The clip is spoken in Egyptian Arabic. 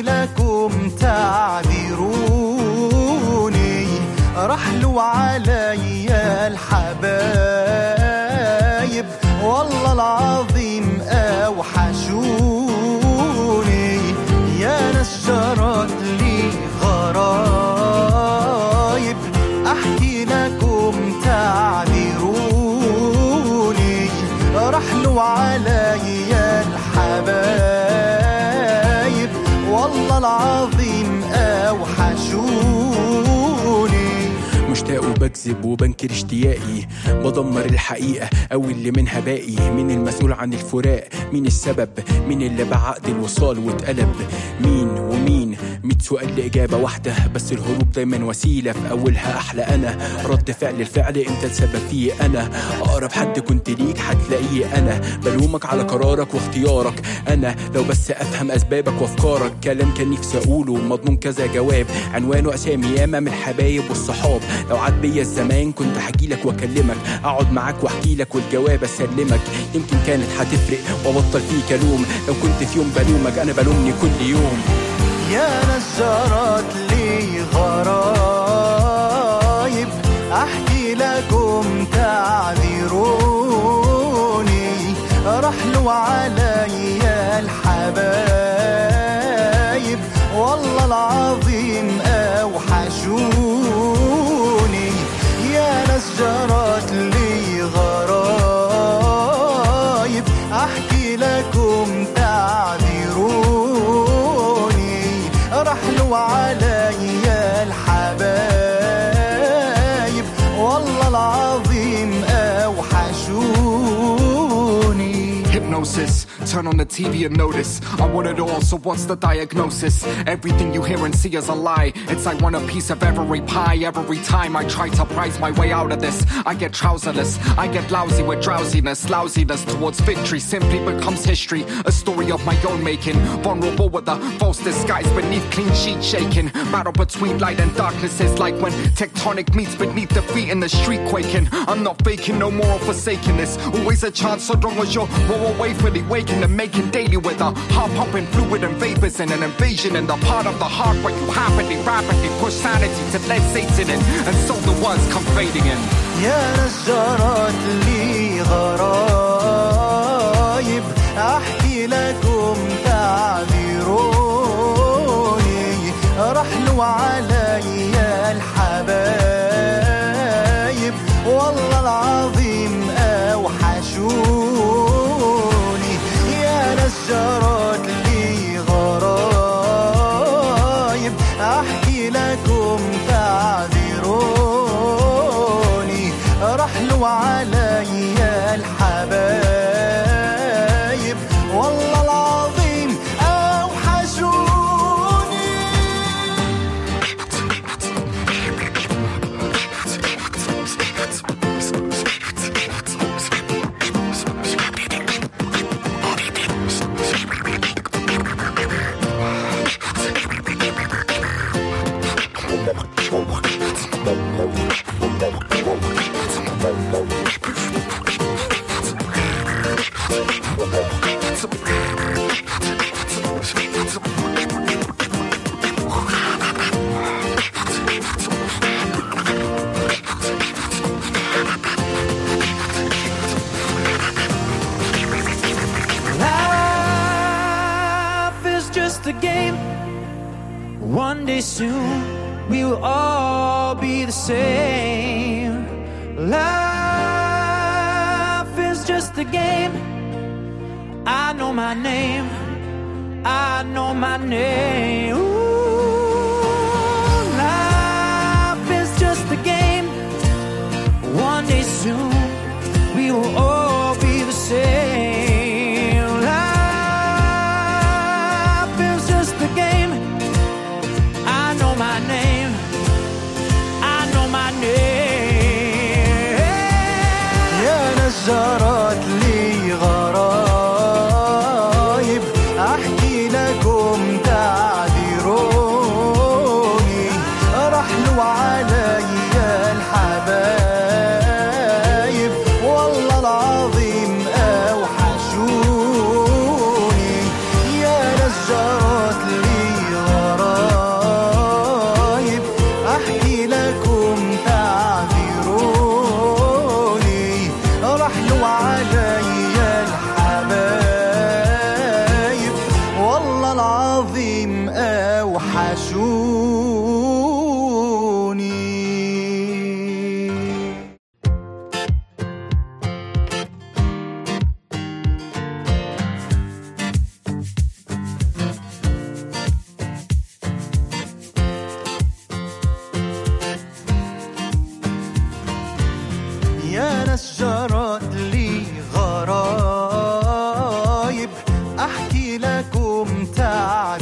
احكي لكم تعذروني رحلوا علي الحبايب والله العظيم اوحشوني يا ناس جرت لي غرايب احكي لكم تعذروني رحلوا علي الحبايب والله العظيم اوحشوني مشتاق وبكذب وبنكر اشتياقي بدمر الحقيقة أو اللي منها باقي مين المسؤول عن الفراق مين السبب مين اللي بعقد الوصال واتقلب مين ومين ميت سؤال لإجابة واحدة بس الهروب دايما وسيلة في أولها أحلى أنا رد فعل الفعل أنت السبب فيه أنا أقرب حد كنت ليك هتلاقيه أنا بلومك على قرارك واختيارك أنا لو بس أفهم أسبابك وأفكارك كلام كان نفسي أقوله مضمون كذا جواب عنوانه أسامي ياما من الحبايب والصحاب لو عاد بيا الزمان كنت هجيلك واكلمك اقعد معاك واحكي لك والجواب اسلمك يمكن كانت هتفرق وابطل فيك الوم لو كنت في يوم بلومك انا بلومني كل يوم يا ناس جرت لي غرايب احكي لكم تعذروني رحلوا علي الحبايب والله العظيم اوحشوني يا ناس جرت لي غرايب احكي لكم تعذروني رحلوا علي الحبايب والله العظيم اوحشوني Hypnosis. Turn on the TV and notice. I want it all, so what's the diagnosis? Everything you hear and see is a lie. It's I want a piece of every pie. Every time I try to prize my way out of this, I get trouserless. I get lousy with drowsiness. Lousiness towards victory simply becomes history. A story of my own making. Vulnerable with a false disguise beneath clean sheet shaking. Battle between light and darkness is like when tectonic meets beneath the feet in the street quaking. I'm not faking, no more forsaking this. Always a chance, so long as you're well away for the waking and making daily with a heart pumping fluid and vapors and an invasion in the part of the heart where you happily, rapidly push sanity to let Satan in. And so the ones come fading in. يا ناس جرت لي غرايب احكي لكم تعذروني رحلوا علي الحبايب والله العظيم اوحشوني يا ناس جرت لي غرايب احكي لكم تعذروني رحلوا علي الحبايب والله العظيم اوحشوني Life is just a game. One day soon we will all be the same. Life is just a game. I know my name. I know my name. Ooh, life is just a game. One day soon we will all be the same. Life is just a game. I know my name. I know my name. يا ناس جرت لي غرايب احكي لكم تعذروني العظيم أوحشوني يا ناس جرت لي غرايب احكي لكم تعجب